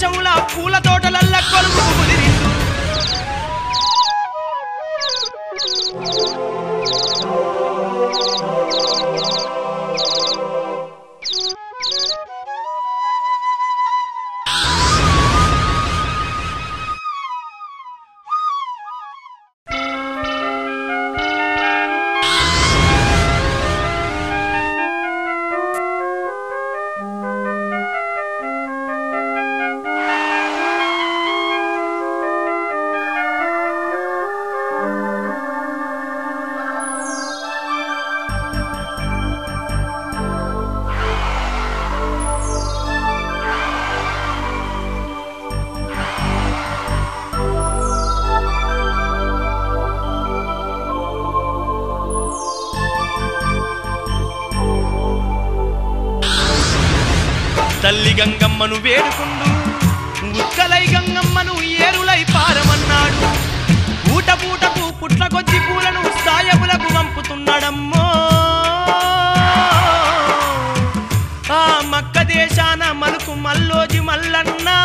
దేశంలో పూల తోటలల్ల కొలువు కుదిరిండు తల్లి గంగమ్మను వేడుకుండు ఉక్కలై గంగమ్మను ఏరులై పారమన్నాడు పూట పూటకు పుట్ల కొద్ది పూలను సాయములకు వంపుతున్నాడమ్మో ఆ మక్క దేశాన మలుకు మల్లోజి మల్లన్నా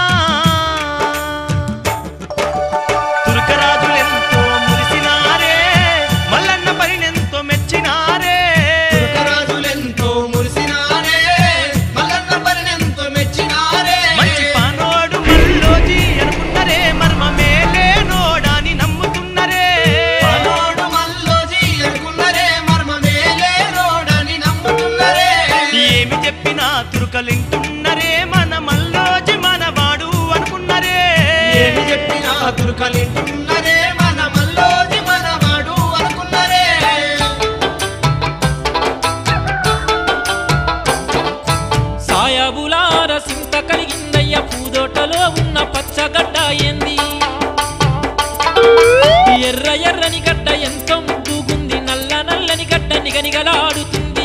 తురకరాజులెంతో మురిసినారే మల్లన్న పరినెంతో మెచ్చినారే తురకరాజులెంతో మురిసినారే మల్లన్న పరినెంతో మెచ్చినారే మంచి పానోడు మల్లోజి అనుకున్నరే మర్మమేలే నోడాని నమ్ముతున్నరే పనోడు మల్లోజీ అనుకున్నరే మర్మమేలే రోడని నమ్ముతున్నరే ఏమి చెప్పినా తురుకలింటున్నరే మన మల్లోజి మనవాడు అనుకున్నరే ఏమి చెప్పినా తురకలింటున్నరే మన మల్లోజీ మనవాడు అనుకున్నరే సాయబులార సింత కలిగిందయ్య పూదోటలో ఉన్న పచ్చగడ్డ ఏంది ఎర్ర ఎర్రని గడ్డ ఎంతో ముద్దుగుంది నల్ల నల్లని గడ్డ నిగనిగలాడుతుంది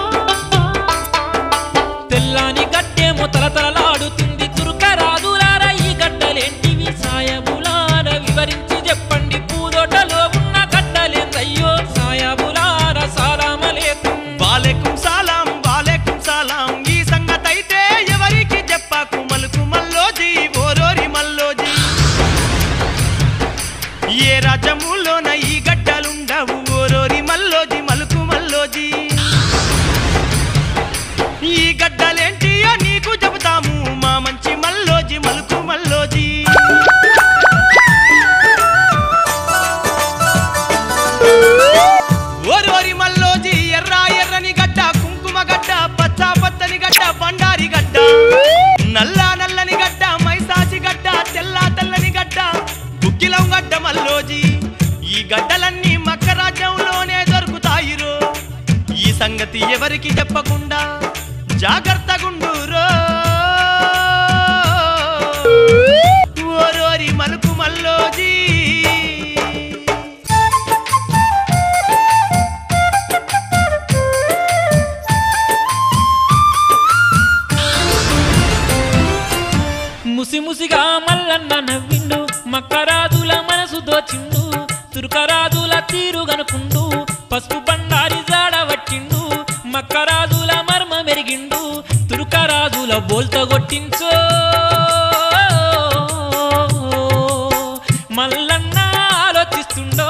తెల్లని గడ్డేమో తలతలలాడుతుంది తురుకరాదులార ఈ గడ్డలేంటివి సాయబులార వివరించి చెప్పండి పూదోటలో ఉన్న గడ్డలేందయ్యో సాయబులార సాలామలేకుం వాలేకుం సలాం వాలేకుం సలాం ఈ సంగతైతే ఎవరికి చెప్పకు మలుకు మల్లోజి ఓరోరి మల్లోజి ఏ రాజ్యములోన ఈ గడ్డలుండవు ఓరోరి మల్లోజి మలుకు మల్లోజి ఈ గడ్డలేంటియో నీకు చెబుతాము మా మంచి మల్లోజి మలుకు మల్లోజి ఓరోరి మల్లోజి ఎర్ర ఎర్రని గడ్డ కుంకుమ గడ్డ పచ్చ పచ్చని గడ్డ బండారి గడ్డ నల్ల నల్లని గడ్డ మైసాచి గడ్డ తెల్ల తెల్లని గడ్డ గుగ్గిలం గడ్డ మల్లోజి ఈ గడ్డలన్నీ మక్క రాజ్యంలోనే దొరుకుతాయిరో ఈ సంగతి ఎవరికి చెప్పకుండా జాగ్రత్తగుండురో ఓరోరి మలుకు మల్లోజీ ముసి ముసిగా మల్లన్న నవ్విండు మక్కరాజుల మనసు దోచిండు తురుకరాజుల తీరు గనుకుండు పసుపు బండారి జాడ పట్టిండు మక్కరాజుల మర్మ మెరిగిండు తురుకరాజుల బోల్త కొట్టించో మల్లన్న ఆలోచిస్తుండో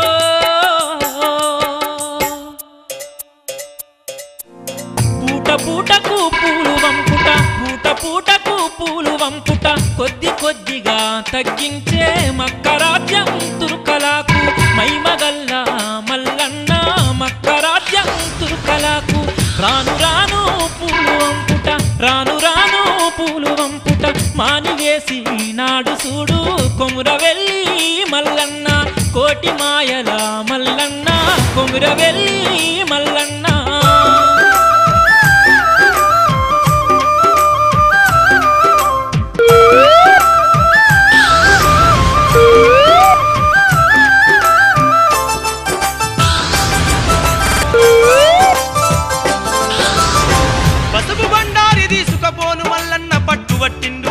పూట పూటకు పూలు వంపుట పూట పూటకు పూలు వంపుట కొద్ది కొద్దిగా తగ్గించే మక్కరాజ్యం తురుకలాకు మైమగల్ల మల్లన్న మక్కరాజ్యం తురుకలాకు రాను రాను పూలు వంపుట రాను రాను పూలు వంపుట మానివేసి నాడు చూడు కొముర వెళ్ళి మల్లన్న కోటి మాయల మల్లన్న కొముర వెళ్ళి మల్లన్న పసుపు బండారి తీసుకపోను మల్లన్న పట్టుబట్టిండు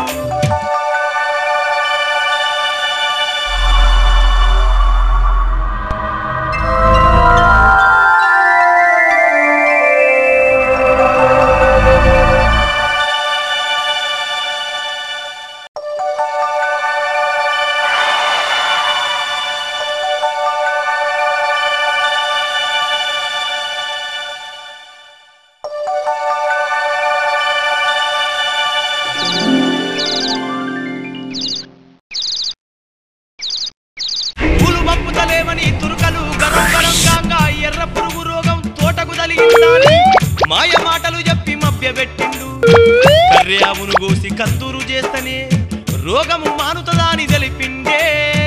కర్రె అవును గోసి కందూరు చేస్తనే రోగము మానుతదా అని తెలిపిండే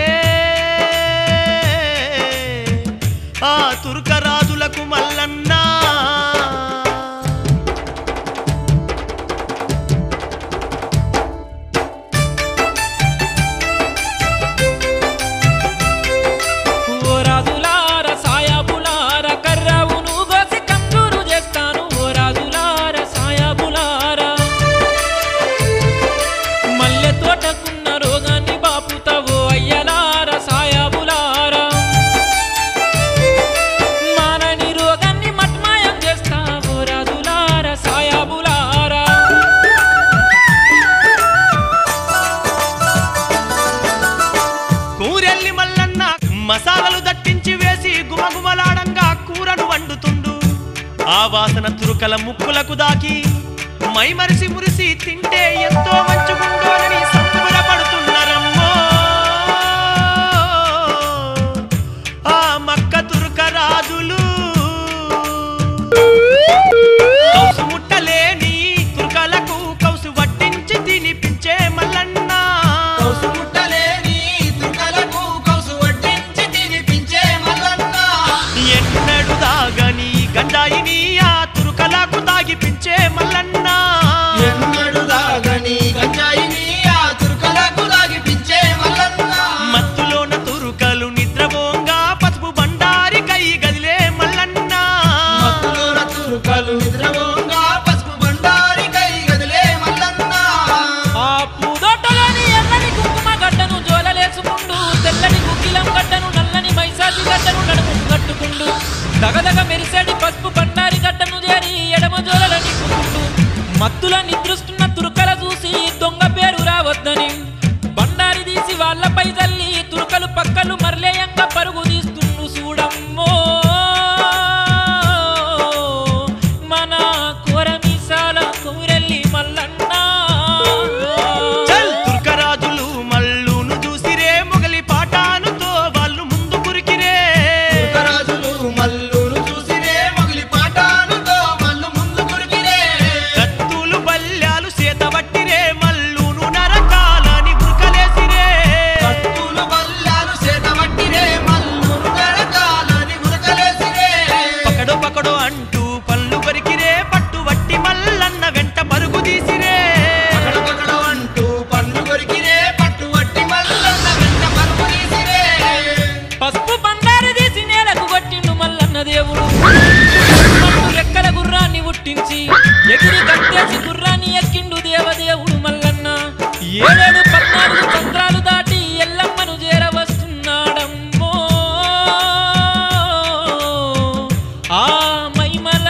ఆ తుర్కరాజులకు మల్లన్నా ఓ రాజులార సాయాబులార కర్రావును గోసి కందూరు చేస్తాను ఓ రాజులార సాయాబులార మల్లె తోటకున్న రోగాన్ని బాపుతావో అయ్యలార సాయాబులార మానని రోగాన్ని మట్మాయం చేస్తావో రాజులార సాయాబులారా కూరెల్లి మల్లన్న మసాలాలు దట్టించి వేసి గుమగుమలాడంగా కూరను వండుతుండు ఆ వాసన తురుకల ముక్కులకు దాకి మైమరిసి మురిసి తింటే ఎంతో మంచుకుండోనని సంబరపడుతున్నారమ్మో ఆ మక్క తురుక రాజులు కౌసు ముట్టలేని తుర్కలకు కౌసు వడ్డించి తినిపించే మల్లన్న కౌసు ముట్టలేని తుకలకు కౌసు వడ్డించి తినిపించే మల్లన్న ఎన్నడు దాగని గంజాయిని ఆ తురుకలకు తాగిపించే మల్లన్న ఎన్నడు దాగని గంజాయిని ఆ తురుకలకు దాగిపించే మల్లన్న మత్తులోన తురుకలు నిద్రపోంగా పసుపు బండారి కై గదిలే మల్లన్న మత్తులోన తురుకలు నిద్రపోంగా పసుపు బండారి కై గదిలే మల్లన్న ఆ పూదోటలోని ఎర్రని కుంకుమ గడ్డను జోలలేసుకుండు తెల్లని గుగ్గిలం గడ్డను నల్లని మైసాచి గడ్డను నడుము కట్టుకుండు దగదగ మెరిసేడి పసుపు బండారి గడ్డను చేరి ఎడమ జోలని కుండు మత్తుల నిద్రిస్తున్న తురుకల చూసి దొంగ పేరు రావద్దని బండారి తీసి వాళ్ళపై తల్లి తురుకలు పక్కలు మరలేయంగా పరుగు తీస్తుండు చూడమ్మో మన కోరమీసాల కూరెల్లి మల్లన్నా చల్ తుర్కరాజులు మల్లును చూసిరే మొగలి పాటానుతో వాళ్ళు ముందు కురికిరే తుర్కరాజులు మల్లును చూసిరే మొగిలి పాటానుతో మల్లు ముందు కురికిరే కత్తులు బల్యాలు చేతబట్టిరే మల్లును నరకాలని ఉరకలేసిరే కత్తులు బల్లాలు చేతబట్టిరే మల్లును నరకాలని ఉరకలేసిరే పకడో పకడో అంటూ పళ్ళు కొరికిరే పట్టు వట్టి మల్లన్న వెంట పరుగు తీసిరే పకడ పకడ అంటూ పండ్లు కొరికిరే పట్టు వట్టి మల్లన్న వెంట పరుపు తీసిరే పసుపు బండారు తీసి నేలకు కొట్టిండు మల్లన్న దేవుడు పట్టు రెక్కల గుర్రాన్ని పుట్టించి ఎగిరి కట్టేసి గుర్రాన్ని ఎక్కిండు దేవదేవుడు మల్లన్న ఏడేడు పద్నాలుగు చంద్రాలు దాటి ఎల్లమ్మను చేరవస్తున్నాడమ్మో ఆ మైమల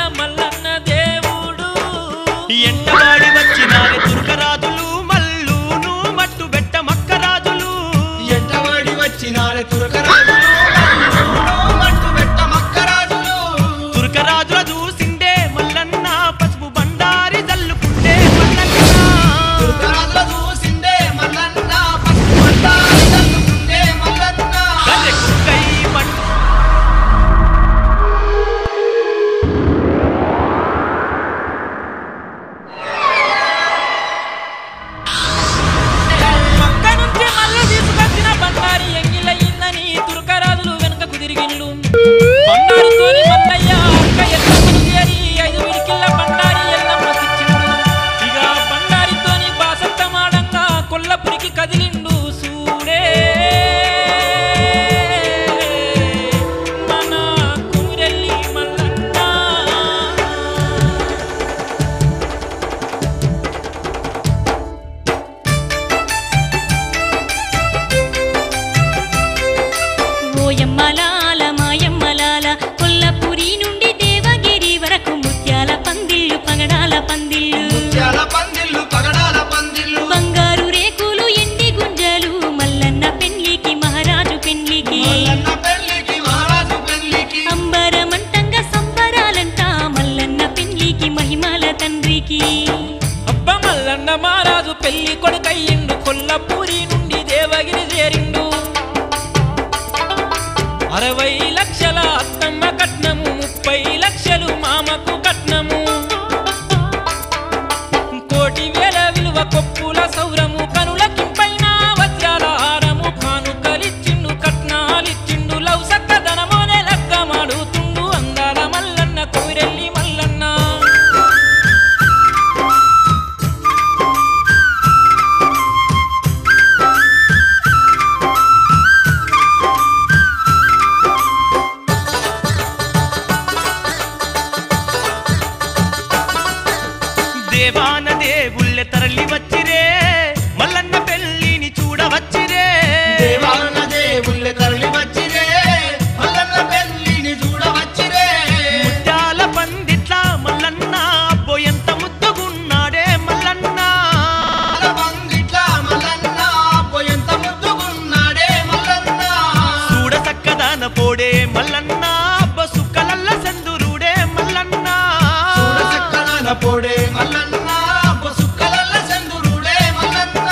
తరలి వచ్చిరే మల్లన్న పెళ్లిని చూడవచ్చిరే దేవాన దేవుళ్ళ తరలి వచ్చిరే మల్లన్న పెళ్లిని చూడవచ్చిరే ముత్యాల పందిట్ల మల్లన్న అబ్బో ఎంత ముద్దుగున్నాడే మల్లన్న బంగిట్ల మల్లన్న పోయంత ముద్దుగున్నాడే మల్లన్న చూడ చక్కదాన పోడే మల్లన్న అబ్బ సుక్కలల్ల సందురుడే మల్లన్న చూడ చక్కన పోడే మల్లన్న సుక్కలల్ల చంద్రుడే మల్లన్న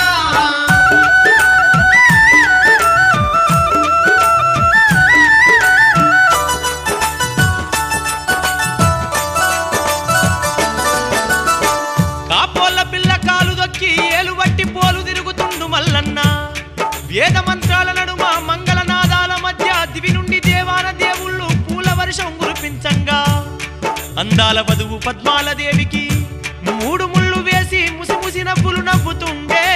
కాపోళ్ళ పిల్ల కాలు దొక్కి ఏలు వట్టి పోలు తిరుగుతుండు మల్లన్న వేద మంత్రాల నడుమ మంగళనాదాల మధ్య దివి నుండి దేవాన దేవుళ్ళు పూల వర్షం కురిపించంగా అందాల వధువు పద్మాల దేవికి మూడు ముళ్ళు వేసి ముసిముసి నవ్వులు నవ్వుతుండే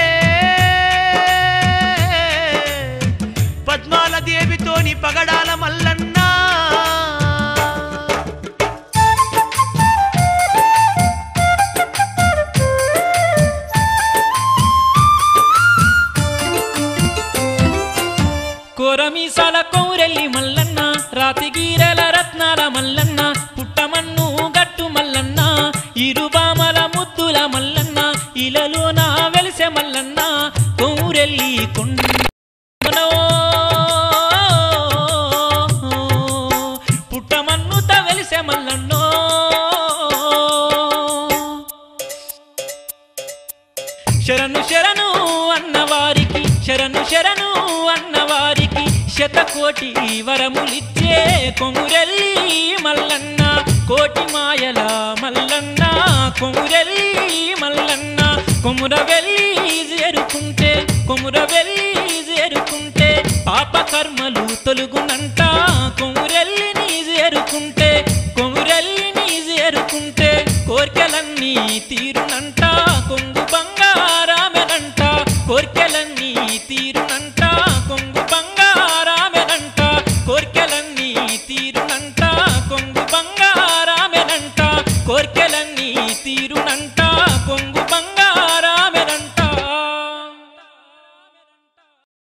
పద్మాల దేవితోని పగడాల మల్లన్నా కోరమీసాల కౌరెల్లి మల్లన్న రాతిగీరల రత్నాల మల్లన్న పుట్టమన్ను గట్టు మల్లన్న ఇరుబామల ముద్దుల మల్లన్న ఇలలోన వెలిసె మల్లన్న కౌరెల్లి కొండనో పుట్టమన్నుత వెలిసె మల్లన్నో శరణు శరణు అన్నవారికి శరణు శరణు అన్నవారికి శతకోటి వరములిచ్చే కొమురెల్లి మల్లన్న కోటి మాయల మల్లన్న కొమురెల్లి మల్లన్న కొముర వెళ్ళి చేరుకుంటే కొముర వెళ్ళి చేరుకుంటే